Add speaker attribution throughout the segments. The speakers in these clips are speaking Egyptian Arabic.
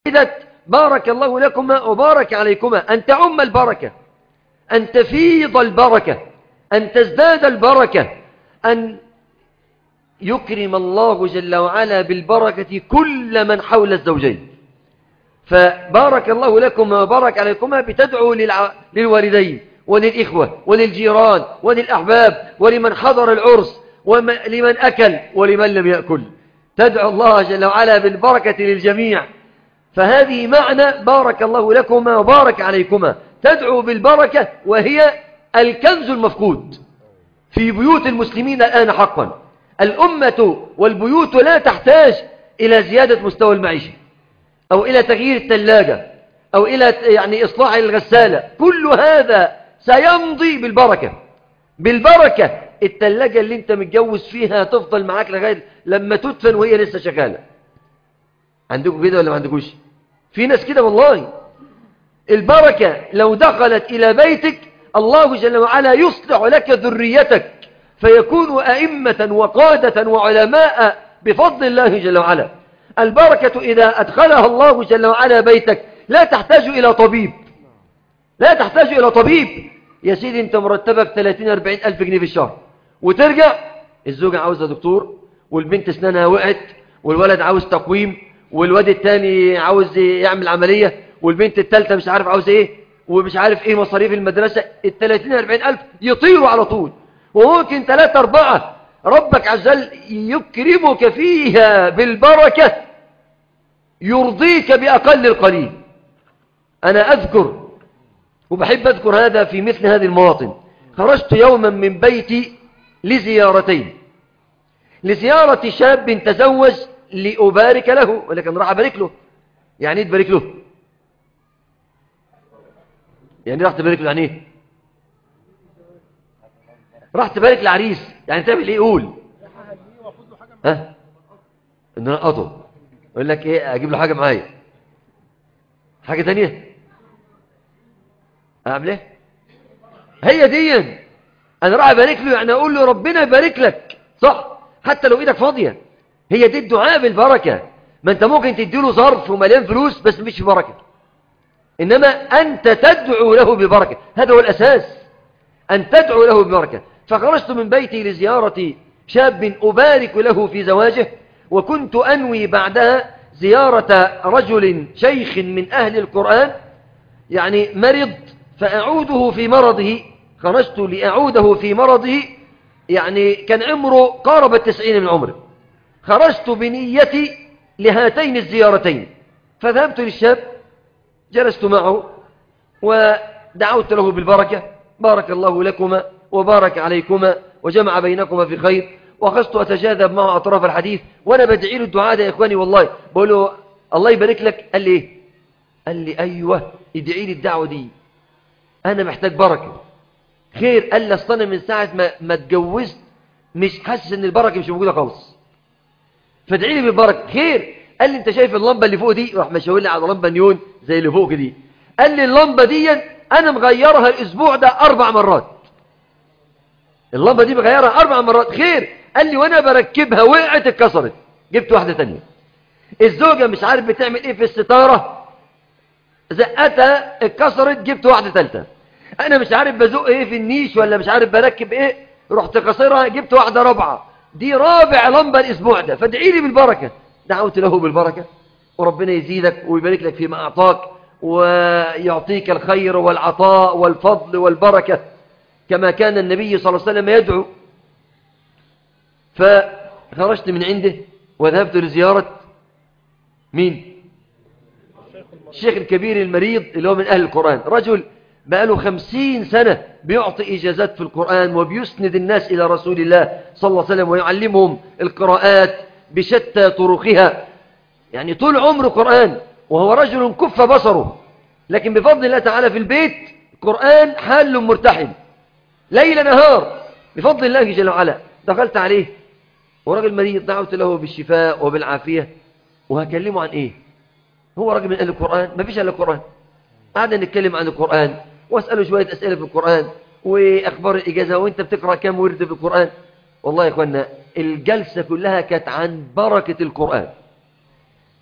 Speaker 1: فائدة بارك الله لكما وبارك عليكما أن تعم البركة أن تفيض البركة أن تزداد البركة أن يكرم الله جل وعلا بالبركة كل من حول الزوجين فبارك الله لكما وبارك عليكما بتدعو للع... للوالدين وللإخوة وللجيران وللأحباب ولمن حضر العرس ولمن أكل ولمن لم يأكل تدعو الله جل وعلا بالبركة للجميع فهذه معنى بارك الله لكما وبارك عليكما تدعو بالبركة وهي الكنز المفقود في بيوت المسلمين الآن حقا الأمة والبيوت لا تحتاج إلى زيادة مستوى المعيشة أو إلى تغيير الثلاجة أو إلى يعني إصلاح الغسالة كل هذا سيمضي بالبركة بالبركة الثلاجة اللي انت متجوز فيها تفضل معاك لغاية لما تدفن وهي لسه شغالة عندكم كده ولا ما عندكوش في ناس كده والله البركة لو دخلت إلى بيتك الله جل وعلا يصلح لك ذريتك فيكون أئمة وقادة وعلماء بفضل الله جل وعلا البركة إذا أدخلها الله جل وعلا بيتك لا تحتاج إلى طبيب لا تحتاج إلى طبيب يا سيدي أنت مرتبك 30-40 ألف جنيه في الشهر وترجع الزوجة عاوزة دكتور والبنت اسنانها وقعت والولد عاوز تقويم والواد التاني عاوز يعمل عملية والبنت التالتة مش عارف عاوز ايه ومش عارف ايه مصاريف المدرسة التلاتين اربعين الف يطيروا على طول وممكن ثلاثة اربعة ربك عز وجل يكرمك فيها بالبركة يرضيك بأقل القليل أنا أذكر وبحب أذكر هذا في مثل هذه المواطن خرجت يوما من بيتي لزيارتين لزيارة شاب تزوج لأبارك له ولكن راح أبارك له يعني ايه تبارك له يعني راح تبارك له يعني ايه راح تبارك العريس يعني تعمل ايه قول ها ان انا اقطه يقول لك ايه اجيب له حاجه معايا حاجه تانية اعمل ايه هي دي انا راح ابارك له يعني اقول له ربنا يبارك لك صح حتى لو ايدك فاضيه هي دي الدعاء بالبركه ما انت ممكن تديله ظرف ومليان فلوس بس مش بركه انما انت تدعو له ببركه هذا هو الاساس ان تدعو له ببركه فخرجت من بيتي لزيارة شاب أبارك له في زواجه وكنت أنوي بعدها زيارة رجل شيخ من أهل القرآن يعني مرض فأعوده في مرضه خرجت لأعوده في مرضه يعني كان عمره قارب التسعين من عمره خرجت بنيتي لهاتين الزيارتين فذهبت للشاب جلست معه ودعوت له بالبركة بارك الله لكما وبارك عليكما وجمع بينكما في خير وأخذت أتجاذب معه أطراف الحديث وأنا بدعي له الدعاء ده يا إخواني والله بقول له الله يبارك لك قال لي إيه قال لي أيوة ادعي لي الدعوة دي أنا محتاج بركة خير قال لي أصل من ساعة ما, ما اتجوزت مش حاسس إن البركة مش موجودة خالص فادعي لي بالبركة خير قال لي أنت شايف اللمبة اللي فوق دي راح مشاور لي على لمبة نيون زي اللي فوق دي قال لي اللمبة دي أنا مغيرها الأسبوع ده أربع مرات اللمبة دي بغيرها أربع مرات خير قال لي وأنا بركبها وقعت اتكسرت جبت واحدة تانية الزوجة مش عارف بتعمل ايه في الستارة زقتها اتكسرت جبت واحدة تالتة انا مش عارف بزق ايه في النيش ولا مش عارف بركب ايه رحت كسرها جبت واحدة رابعة دي رابع لمبة الاسبوع ده فادعي لي بالبركة دعوت له بالبركة وربنا يزيدك ويبارك لك فيما اعطاك ويعطيك الخير والعطاء والفضل والبركة كما كان النبي صلى الله عليه وسلم يدعو فخرجت من عنده وذهبت لزيارة مين الشيخ الكبير المريض اللي هو من أهل القرآن رجل بقاله خمسين سنة بيعطي إجازات في القرآن وبيسند الناس إلى رسول الله صلى الله عليه وسلم ويعلمهم القراءات بشتى طرقها يعني طول عمره قرآن وهو رجل كف بصره لكن بفضل الله تعالى في البيت قرآن حال مرتحل ليل نهار بفضل الله جل وعلا دخلت عليه وراجل مريض دعوت له بالشفاء وبالعافية وهكلمه عن ايه هو راجل من اهل القرآن ما فيش الا القرآن قعدنا نتكلم عن القرآن واسأله شوية اسئلة في القرآن واخبار الاجازة وانت بتقرأ كام ورد في القرآن والله يا اخوانا الجلسة كلها كانت عن بركة القرآن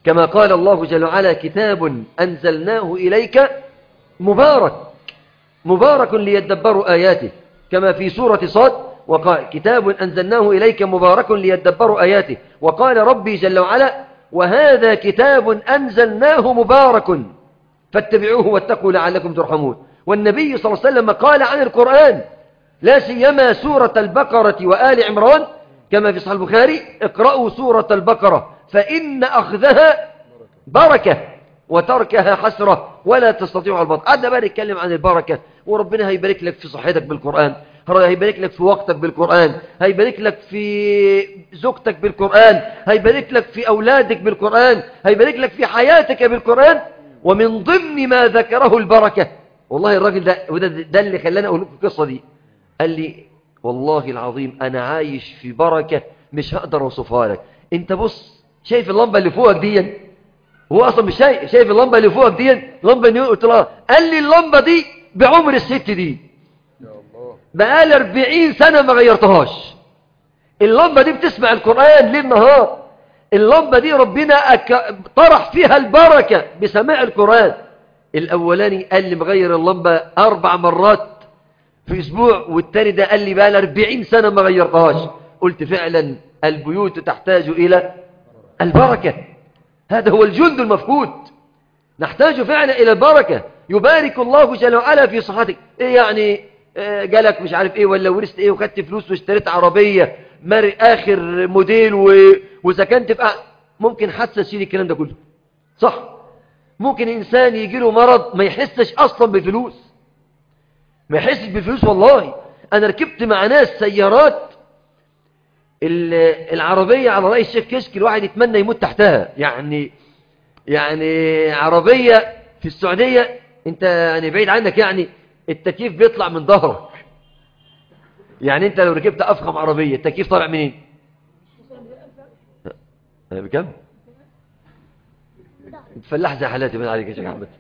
Speaker 1: كما قال الله جل وعلا كتاب أنزلناه إليك مبارك مبارك ليدبروا آياته كما في سورة صاد وقال كتاب أنزلناه إليك مبارك ليدبروا آياته وقال ربي جل وعلا وهذا كتاب أنزلناه مبارك فاتبعوه واتقوا لعلكم ترحمون والنبي صلى الله عليه وسلم قال عن القرآن لا سيما سورة البقرة وآل عمران كما في صحيح البخاري اقرأوا سورة البقرة فإن أخذها بركة وتركها حسرة ولا تستطيع البطل قعدنا بقى نتكلم عن البركة وربنا هيبارك لك في صحتك بالقرآن هيبارك لك في وقتك بالقرآن هيبارك لك في زوجتك بالقرآن هيبارك لك في أولادك بالقرآن هيبارك لك في حياتك بالقرآن ومن ضمن ما ذكره البركة والله الراجل ده وده ده اللي خلاني أقول لكم القصة دي قال لي والله العظيم أنا عايش في بركة مش هقدر أوصفها لك أنت بص شايف اللمبة اللي فوقك دي هو أصلا مش شايف شايف اللمبة اللي فوقك دي لمبة نيون قلت له قال لي اللمبة دي بعمر الست دي بقال 40 سنة ما غيرتهاش اللمبة دي بتسمع القرآن ليل نهار اللمبة دي ربنا أك... طرح فيها البركة بسماع القرآن الأولاني قال لي مغير اللمبة أربع مرات في أسبوع والتاني ده قال لي بقى 40 سنة ما غيرتهاش قلت فعلا البيوت تحتاج إلى البركة هذا هو الجند المفقود نحتاج فعلا إلى البركة يبارك الله جل وعلا في صحتك إيه يعني إيه جالك مش عارف إيه ولا ورثت إيه وخدت فلوس واشتريت عربية مر آخر موديل و... وسكنت في ممكن حادثة تشيل الكلام ده كله صح ممكن إنسان يجي له مرض ما يحسش أصلا بفلوس ما يحسش بفلوس والله أنا ركبت مع ناس سيارات العربية على رأي الشيخ كشك الواحد يتمنى يموت تحتها يعني يعني عربية في السعودية انت يعني بعيد عنك يعني التكييف بيطلع من ظهرك يعني انت لو ركبت افخم عربية التكييف طالع منين بكم تفلح زي حالاتي من عليك يا شيخ احمد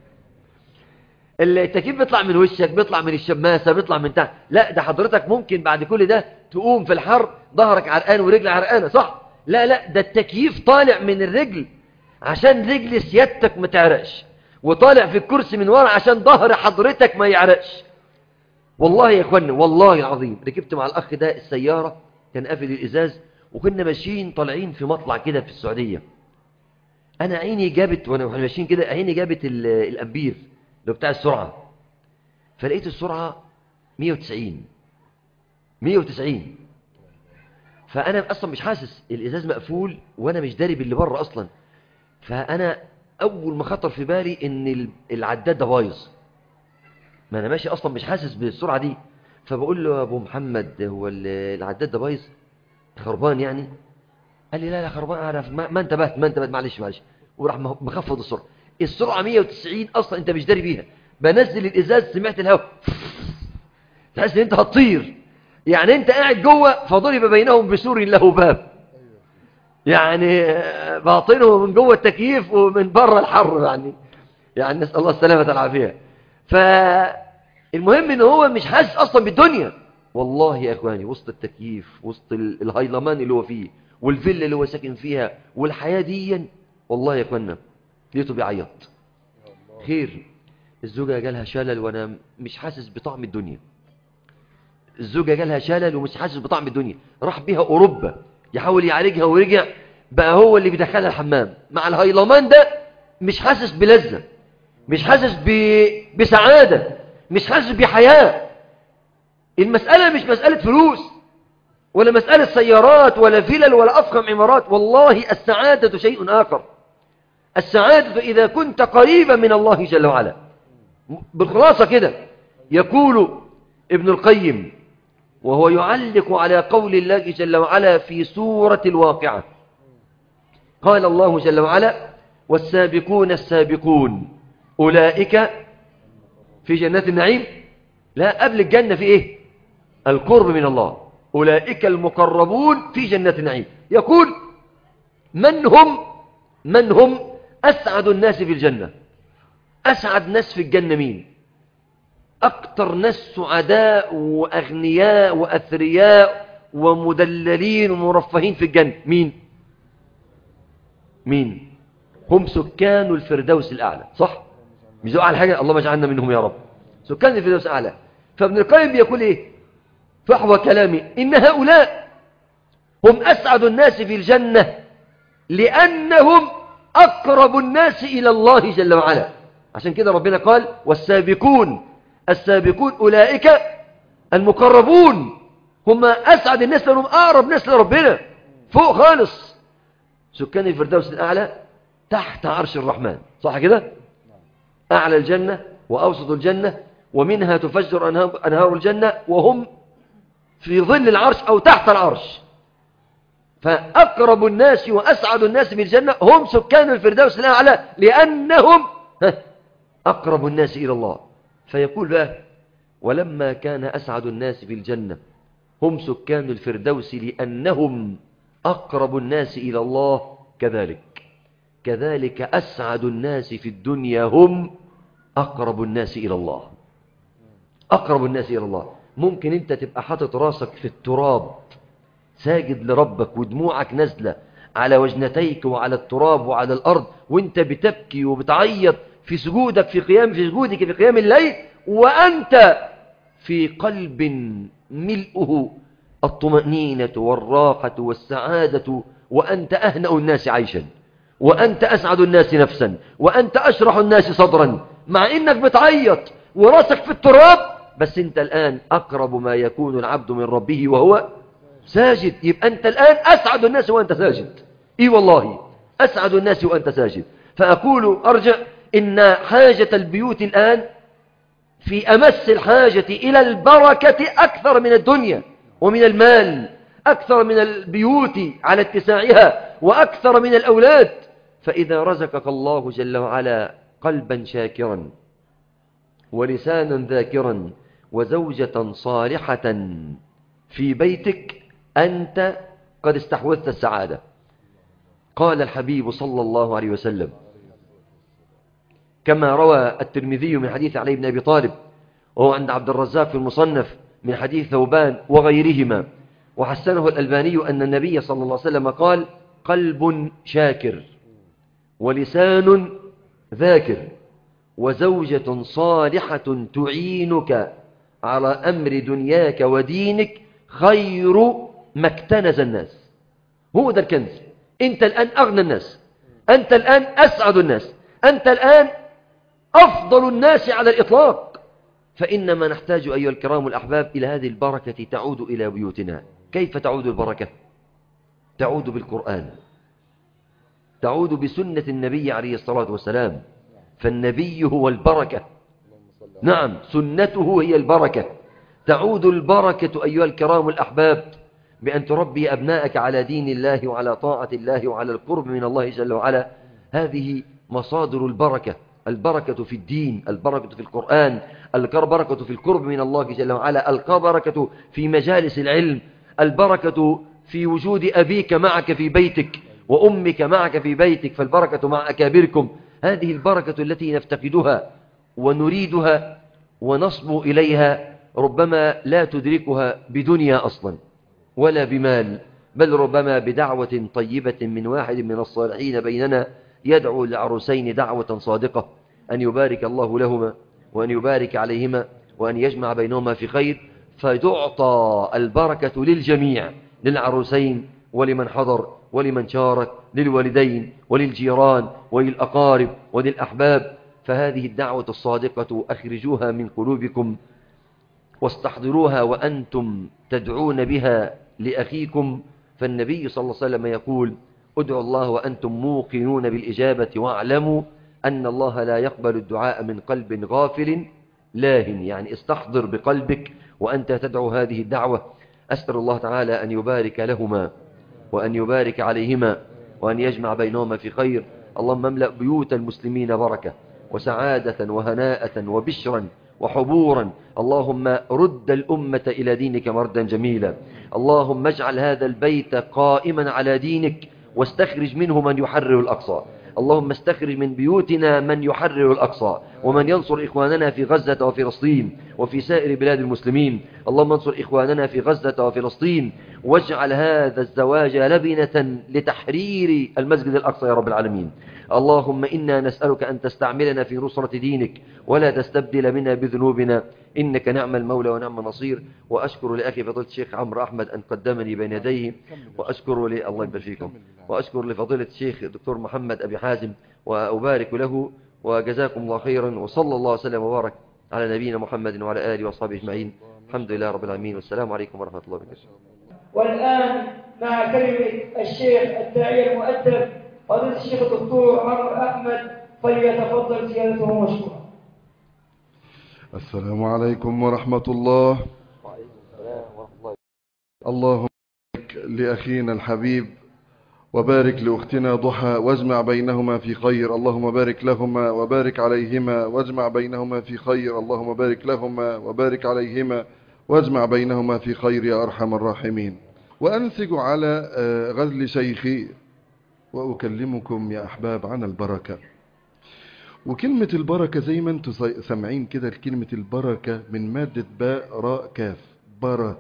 Speaker 1: التكييف بيطلع من وشك بيطلع من الشماسة بيطلع من تحت لا ده حضرتك ممكن بعد كل ده تقوم في الحر ظهرك عرقان ورجل عرقانة صح لا لا ده التكييف طالع من الرجل عشان رجل سيادتك ما تعرقش وطالع في الكرسي من ورا عشان ظهر حضرتك ما يعرقش والله يا اخوانا والله العظيم ركبت مع الاخ ده السيارة كان قافل الازاز وكنا ماشيين طالعين في مطلع كده في السعودية انا عيني جابت وانا ماشيين كده عيني جابت الامبير اللي بتاع السرعة فلقيت السرعة 190 190 فأنا أصلا مش حاسس الإزاز مقفول وأنا مش داري باللي بره أصلا فأنا أول ما خطر في بالي إن العداد ده بايظ ما أنا ماشي أصلا مش حاسس بالسرعة دي فبقول له يا أبو محمد هو العداد ده بايظ خربان يعني قال لي لا لا خربان أعرف ما, ما انتبهت ما انتبهت معلش معلش وراح مخفض السرعة السرعة 190 أصلا أنت مش داري بيها بنزل الإزاز سمعت الهواء تحس ان انت هتطير يعني انت قاعد جوه فضرب بينهم بسور له باب يعني باطنه من جوه التكييف ومن بره الحر يعني يعني نسأل الله السلامة والعافية فالمهم ان هو مش حاسس اصلا بالدنيا والله يا اخواني وسط التكييف وسط الهيلمان اللي هو فيه والفيلا اللي هو ساكن فيها والحياة دي والله يا اخوانا لقيته بيعيط خير الزوجة جالها شلل وانا مش حاسس بطعم الدنيا الزوجة جالها شلل ومش حاسس بطعم الدنيا راح بيها أوروبا يحاول يعالجها ورجع بقى هو اللي بيدخلها الحمام مع الهيلمان ده مش حاسس بلذة مش حاسس ب... بسعادة مش حاسس بحياة المسألة مش مسألة فلوس ولا مسألة سيارات ولا فلل ولا أفخم عمارات والله السعادة شيء آخر السعادة إذا كنت قريبا من الله جل وعلا بالخلاصة كده يقول ابن القيم وهو يعلق على قول الله جل وعلا في سورة الواقعة قال الله جل وعلا والسابقون السابقون أولئك في جنات النعيم لا قبل الجنة في إيه القرب من الله أولئك المقربون في جنات النعيم يقول من هم من هم أسعد الناس في الجنة أسعد ناس في الجنة مين أكتر ناس سعداء وأغنياء وأثرياء ومدللين ومرفهين في الجنة مين مين هم سكان الفردوس الأعلى صح؟ مش أعلى حاجة اللهم اجعلنا منهم يا رب سكان الفردوس الأعلى فابن القيم بيقول إيه فحوى كلامي إن هؤلاء هم أسعد الناس في الجنة لأنهم أقرب الناس إلى الله جل وعلا عشان كده ربنا قال والسابقون السابقون أولئك المقربون هم أسعد الناس لأنهم أقرب ناس لربنا فوق خالص سكان الفردوس الأعلى تحت عرش الرحمن صح كده أعلى الجنة وأوسط الجنة ومنها تفجر أنهار الجنة وهم في ظل العرش أو تحت العرش فأقرب الناس وأسعد الناس بالجنة هم سكان الفردوس الأعلى لأنهم أقرب الناس إلى الله فيقول بقى ولما كان أسعد الناس في الجنة هم سكان الفردوس لأنهم أقرب الناس إلى الله كذلك كذلك أسعد الناس في الدنيا هم أقرب الناس إلى الله أقرب الناس إلى الله ممكن أنت تبقى حاطط راسك في التراب ساجد لربك ودموعك نازلة على وجنتيك وعلى التراب وعلى الأرض وانت بتبكي وبتعيط في سجودك في قيام في سجودك في قيام الليل وأنت في قلب ملؤه الطمأنينة والراحة والسعادة وأنت أهنأ الناس عيشا وأنت أسعد الناس نفسا وأنت أشرح الناس صدرا مع إنك بتعيط وراسك في التراب بس أنت الآن أقرب ما يكون العبد من ربه وهو ساجد يبقى أنت الآن أسعد الناس وأنت ساجد إي والله أسعد الناس وأنت ساجد فأقول أرجع إن حاجة البيوت الآن في أمس الحاجة إلى البركة أكثر من الدنيا ومن المال أكثر من البيوت على اتساعها وأكثر من الأولاد فإذا رزقك الله جل وعلا قلبا شاكرا ولسانا ذاكرا وزوجة صالحة في بيتك أنت قد استحوذت السعادة قال الحبيب صلى الله عليه وسلم كما روى الترمذي من حديث علي بن أبي طالب وهو عند عبد الرزاق في المصنف من حديث ثوبان وغيرهما وحسنه الألباني أن النبي صلى الله عليه وسلم قال قلب شاكر ولسان ذاكر وزوجة صالحة تعينك على أمر دنياك ودينك خير ما اكتنز الناس هو ده الكنز أنت الآن أغنى الناس أنت الآن أسعد الناس أنت الآن أفضل الناس على الإطلاق فإنما نحتاج أيها الكرام الأحباب إلى هذه البركة تعود إلى بيوتنا كيف تعود البركة؟ تعود بالقرآن تعود بسنة النبي عليه الصلاة والسلام فالنبي هو البركة نعم سنته هي البركة تعود البركة أيها الكرام الأحباب بأن تربي أبناءك على دين الله وعلى طاعة الله وعلى القرب من الله جل وعلا هذه مصادر البركة البركة في الدين البركة في القرآن البركة في القرب من الله جل وعلا البركة في مجالس العلم البركة في وجود أبيك معك في بيتك وأمك معك في بيتك فالبركة مع أكابركم هذه البركة التي نفتقدها ونريدها ونصبو إليها ربما لا تدركها بدنيا أصلا ولا بمال بل ربما بدعوة طيبة من واحد من الصالحين بيننا يدعو العروسين دعوة صادقة أن يبارك الله لهما وأن يبارك عليهما وأن يجمع بينهما في خير فتعطى البركة للجميع للعروسين ولمن حضر ولمن شارك للوالدين وللجيران وللأقارب وللأحباب فهذه الدعوة الصادقة أخرجوها من قلوبكم واستحضروها وأنتم تدعون بها لأخيكم فالنبي صلى الله عليه وسلم يقول ادعوا الله وأنتم موقنون بالإجابة واعلموا أن الله لا يقبل الدعاء من قلب غافل لاهن يعني استحضر بقلبك وأنت تدعو هذه الدعوة أسأل الله تعالى أن يبارك لهما وأن يبارك عليهما وأن يجمع بينهما في خير اللهم املأ بيوت المسلمين بركة وسعادة وهناءة وبشرا وحبورا اللهم رد الأمة إلى دينك مردا جميلا اللهم اجعل هذا البيت قائما على دينك واستخرج منه من يحرر الأقصى اللهم استخرج من بيوتنا من يحرر الأقصى ومن ينصر إخواننا في غزة وفلسطين وفي سائر بلاد المسلمين اللهم انصر إخواننا في غزة وفلسطين واجعل هذا الزواج لبنة لتحرير المسجد الأقصى يا رب العالمين اللهم إنا نسألك أن تستعملنا في نصرة دينك ولا تستبدل منا بذنوبنا إنك نعم المولى ونعم النصير وأشكر لأخي فضيلة الشيخ عمرو أحمد أن قدمني بين يديه وأشكر لي الله يبارك فيكم وأشكر لفضيلة الشيخ الدكتور محمد أبي حازم وأبارك له وجزاكم الله خيرا وصلى الله وسلم وبارك على نبينا محمد وعلى آله وأصحابه أجمعين الحمد لله رب العالمين والسلام عليكم ورحمة الله وبركاته
Speaker 2: والآن مع كلمة الشيخ الداعية المؤدب فضيلة الشيخ الدكتور عمرو أحمد فليتفضل سيادته مشكورا
Speaker 3: السلام عليكم ورحمة الله اللهم بارك لأخينا الحبيب وبارك لأختنا ضحى واجمع بينهما في خير اللهم بارك لهما وبارك عليهما واجمع بينهما في خير اللهم بارك لهما وبارك عليهما واجمع بينهما في خير يا أرحم الراحمين وأنسج على آه، غزل شيخي وأكلمكم يا أحباب عن البركة وكلمة البركة زي ما انتم سي- سامعين كده كلمة البركة من مادة باء راء كاف برك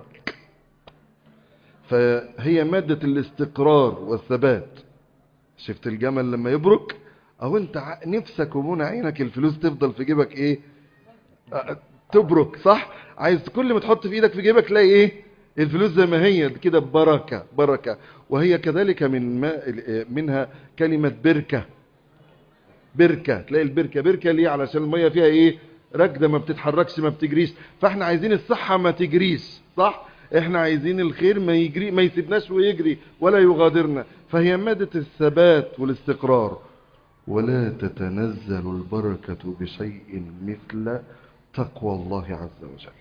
Speaker 3: فهي مادة الاستقرار والثبات شفت الجمل لما يبرك او انت ع- نفسك ومنى عينك الفلوس تفضل في جيبك ايه أه، تبرك صح عايز كل ما تحط في ايدك في جيبك تلاقي ايه الفلوس زي ما هي كده بركة بركة وهي كذلك من ما منها كلمة بركة بركة تلاقي البركة بركة ليه علشان المية فيها ايه راكده ما بتتحركش ما بتجريش فاحنا عايزين الصحة ما تجريش صح احنا عايزين الخير ما يجري ما يسيبناش ويجري ولا يغادرنا فهي مادة الثبات والاستقرار ولا تتنزل البركة بشيء مثل تقوى الله عز وجل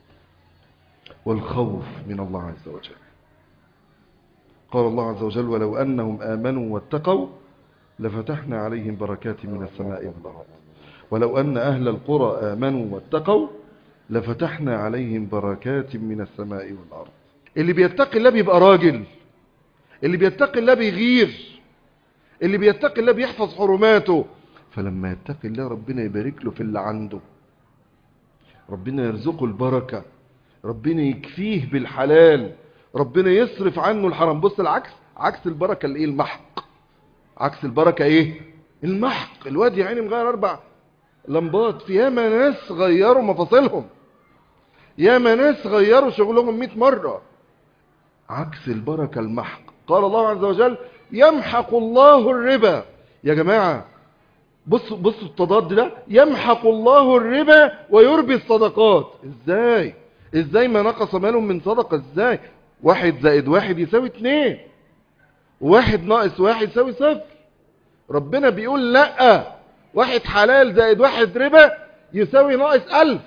Speaker 3: والخوف من الله عز وجل قال الله عز وجل ولو أنهم آمنوا واتقوا لفتحنا عليهم بركات من السماء والأرض ولو أن أهل القرى آمنوا واتقوا لفتحنا عليهم بركات من السماء والأرض اللي بيتقي الله بيبقى راجل اللي بيتقي الله بيغير اللي بيتقي الله بيحفظ حرماته فلما يتقي الله ربنا يبارك له في اللي عنده ربنا يرزقه البركة ربنا يكفيه بالحلال ربنا يصرف عنه الحرام بص العكس عكس البركة الايه المحق عكس البركة ايه المحق الواد يا عيني مغير اربع لمبات في ياما ناس غيروا مفاصلهم ياما ناس غيروا شغلهم 100 مرة عكس البركة المحق قال الله عز وجل يمحق الله الربا يا جماعة بصوا بصوا التضاد ده يمحق الله الربا ويربي الصدقات ازاي ازاي ما نقص مال من صدقة ازاي واحد زائد واحد يساوي اتنين واحد ناقص واحد يساوي صفر ربنا بيقول لا واحد حلال زائد واحد ربا يساوي ناقص ألف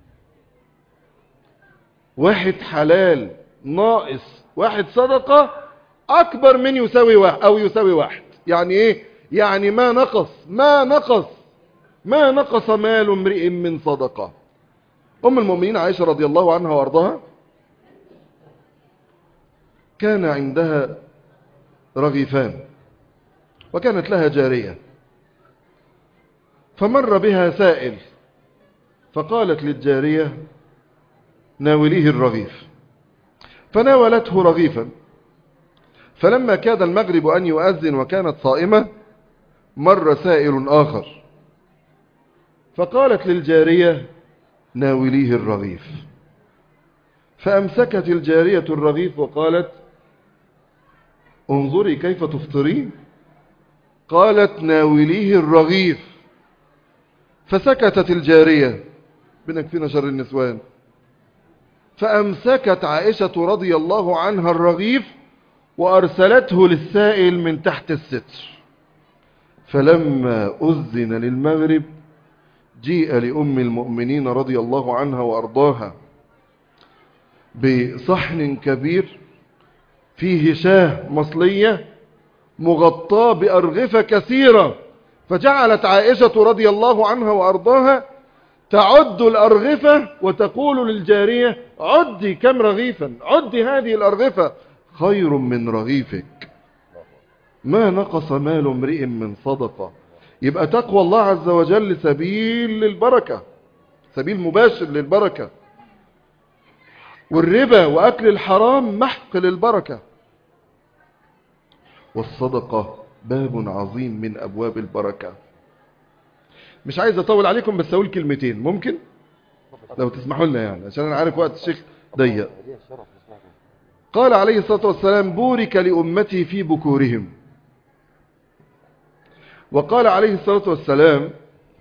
Speaker 3: واحد حلال ناقص واحد صدقة أكبر من يساوي واحد أو يساوي واحد يعني إيه؟ يعني ما نقص ما نقص ما نقص مال امرئ من صدقة أم المؤمنين عائشة رضي الله عنها وأرضها كان عندها رغيفان وكانت لها جارية فمر بها سائل فقالت للجارية ناوليه الرغيف فناولته رغيفا فلما كاد المغرب أن يؤذن وكانت صائمة مر سائل آخر فقالت للجارية ناوليه الرغيف فأمسكت الجارية الرغيف وقالت انظري كيف تفطرين قالت ناوليه الرغيف فسكتت الجارية بنكفينا شر النسوان فأمسكت عائشة رضي الله عنها الرغيف وأرسلته للسائل من تحت الستر فلما أذن للمغرب جيء لأم المؤمنين رضي الله عنها وأرضاها بصحن كبير فيه شاه مصلية مغطاة بأرغفة كثيرة فجعلت عائشة رضي الله عنها وأرضاها تعد الأرغفة وتقول للجارية عدي كم رغيفا عدي هذه الأرغفة خير من رغيفك ما نقص مال امرئ من صدقة يبقى تقوى الله عز وجل سبيل للبركة سبيل مباشر للبركة والربا وأكل الحرام محق للبركة والصدقة باب عظيم من أبواب البركة مش عايز أطول عليكم بس أقول كلمتين ممكن لو تسمحوا لنا يعني عشان أنا عارف وقت الشيخ ضيق قال عليه الصلاة والسلام بورك لأمتي في بكورهم وقال عليه الصلاة والسلام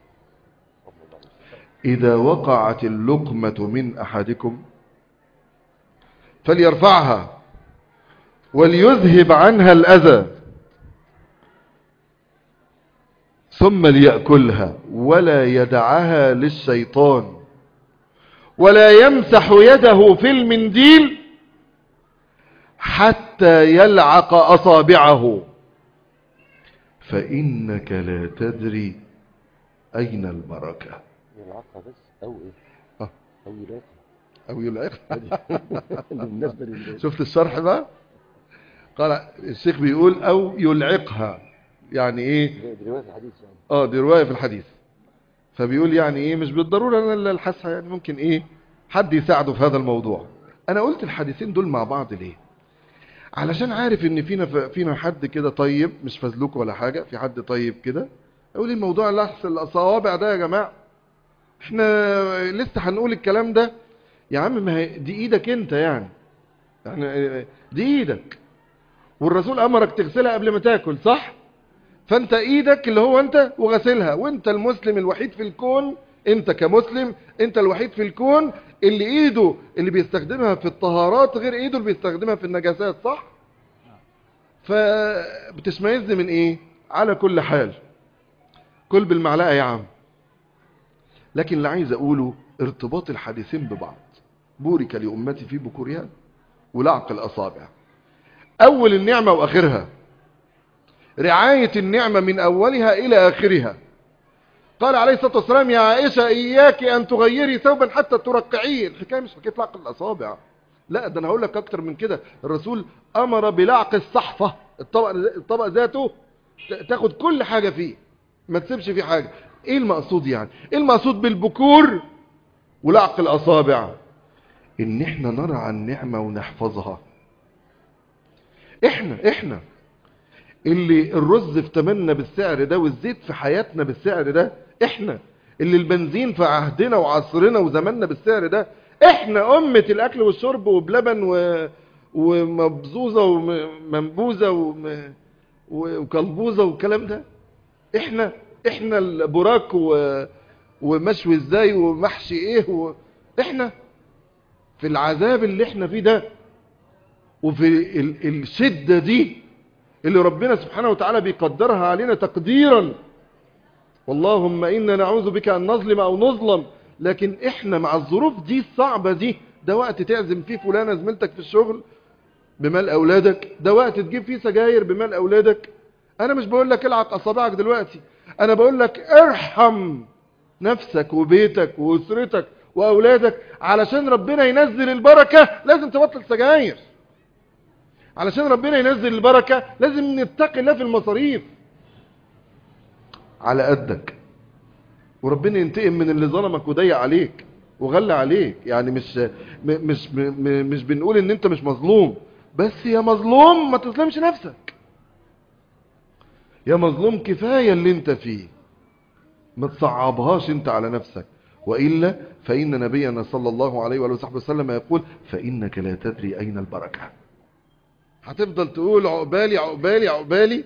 Speaker 3: إذا وقعت اللقمة من أحدكم فليرفعها وليذهب عنها الأذى ثم ليأكلها ولا يدعها للشيطان ولا يمسح يده في المنديل حتى يلعق أصابعه فإنك لا تدري أين البركة
Speaker 1: يلعقها بس او ايه
Speaker 3: آه.
Speaker 1: او يلاقي
Speaker 3: أو يلعق
Speaker 1: بالنسبه لل
Speaker 3: شفت الشرح بقى قال الشيخ بيقول أو يلعقها يعني إيه
Speaker 1: دي روايه في الحديث يعني
Speaker 3: اه دي رواية في الحديث فبيقول يعني ايه مش بالضرورة انا اللي الحسها يعني ممكن ايه حد يساعده في هذا الموضوع انا قلت الحديثين دول مع بعض ليه علشان عارف ان فينا فينا حد كده طيب مش فزلوك ولا حاجة في حد طيب كده اقول الموضوع لحس الصوابع ده يا جماعة احنا لسه هنقول الكلام ده يا عم ما هي دي ايدك انت يعني يعني دي ايدك والرسول امرك تغسلها قبل ما تاكل صح فانت ايدك اللي هو انت وغسلها وانت المسلم الوحيد في الكون انت كمسلم انت الوحيد في الكون اللي ايده اللي بيستخدمها في الطهارات غير ايده اللي بيستخدمها في النجاسات صح فبتشمئز من ايه على كل حال كل بالمعلقة يا عم لكن اللي عايز اقوله ارتباط الحديثين ببعض بورك لأمتي في بكورها ولعق الأصابع أول النعمة وآخرها رعاية النعمة من أولها إلى آخرها قال عليه الصلاة والسلام يا عائشة إياك أن تغيري ثوبا حتى ترقعيه الحكاية مش حكاية لعق الأصابع لا ده أنا هقول لك أكتر من كده الرسول أمر بلعق الصحفة الطبق, الطبق ذاته تاخد كل حاجة فيه ما تسيبش فيه حاجة إيه المقصود يعني إيه المقصود بالبكور ولعق الأصابع إن إحنا نرعى النعمة ونحفظها إحنا إحنا اللي الرز في تمنى بالسعر ده والزيت في حياتنا بالسعر ده احنا اللي البنزين في عهدنا وعصرنا وزماننا بالسعر ده احنا امة الاكل والشرب وبلبن و... ومبزوزة ومنبوزة وم... وكلبوزة والكلام ده احنا احنا البراك و... ومشوي ازاي ومحشي ايه و... احنا في العذاب اللي احنا فيه ده وفي ال... الشدة دي اللي ربنا سبحانه وتعالى بيقدرها علينا تقديرا واللهم إنا نعوذ بك أن نظلم أو نظلم لكن إحنا مع الظروف دي الصعبة دي ده وقت تعزم فيه فلانة زميلتك في الشغل بمال أولادك ده وقت تجيب فيه سجاير بمال أولادك أنا مش بقول لك العق أصابعك دلوقتي أنا بقول لك ارحم نفسك وبيتك وأسرتك وأولادك علشان ربنا ينزل البركة لازم تبطل سجاير علشان ربنا ينزل البركة لازم نتقي الله في المصاريف على قدك وربنا ينتقم من اللي ظلمك وضيق عليك وغلى عليك يعني مش م مش م مش بنقول ان انت مش مظلوم بس يا مظلوم ما تظلمش نفسك يا مظلوم كفاية اللي انت فيه ما تصعبهاش انت على نفسك وإلا فإن نبينا صلى الله عليه وآله وصحبه وسلم يقول فإنك لا تدري أين البركة هتفضل تقول عقبالي عقبالي عقبالي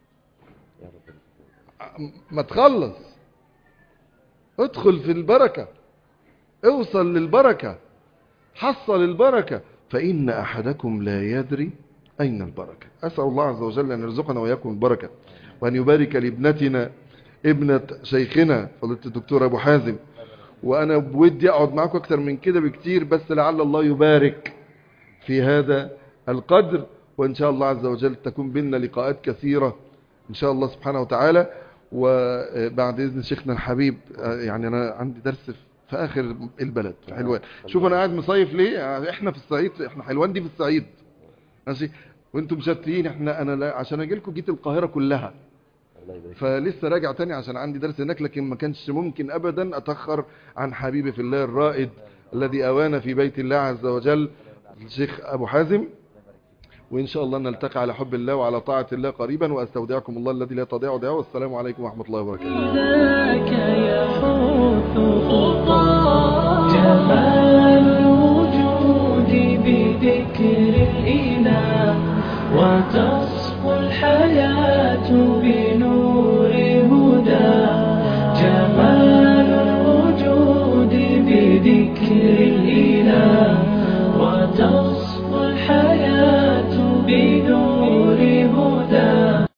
Speaker 3: ما تخلص ادخل في البركة اوصل للبركة حصل البركة فإن أحدكم لا يدري أين البركة أسأل الله عز وجل أن يرزقنا وإياكم البركة وأن يبارك لابنتنا ابنة شيخنا فضيلة الدكتور أبو حازم وأنا بودي أقعد معكم أكتر من كده بكتير بس لعل الله يبارك في هذا القدر وإن شاء الله عز وجل تكون بيننا لقاءات كثيرة إن شاء الله سبحانه وتعالى وبعد إذن شيخنا الحبيب يعني أنا عندي درس في آخر البلد في حلوان شوف أنا قاعد مصيف ليه إحنا في الصعيد إحنا حلوان دي في الصعيد ماشي وانتم مشتيين احنا انا لا عشان اجي لكم جيت القاهره كلها فلسه راجع تاني عشان عندي درس هناك لكن ما كانش ممكن ابدا اتاخر عن حبيبي في الله الرائد الذي اوانا في بيت الله عز وجل الشيخ ابو حازم وإن شاء الله نلتقي على حب الله وعلى طاعة الله قريبا وأستودعكم الله الذي لا تضيع ودائعه والسلام عليكم ورحمة الله وبركاته
Speaker 4: ذاك يحوث خطى جمال الوجود بذكر الإله وتصفو الحياة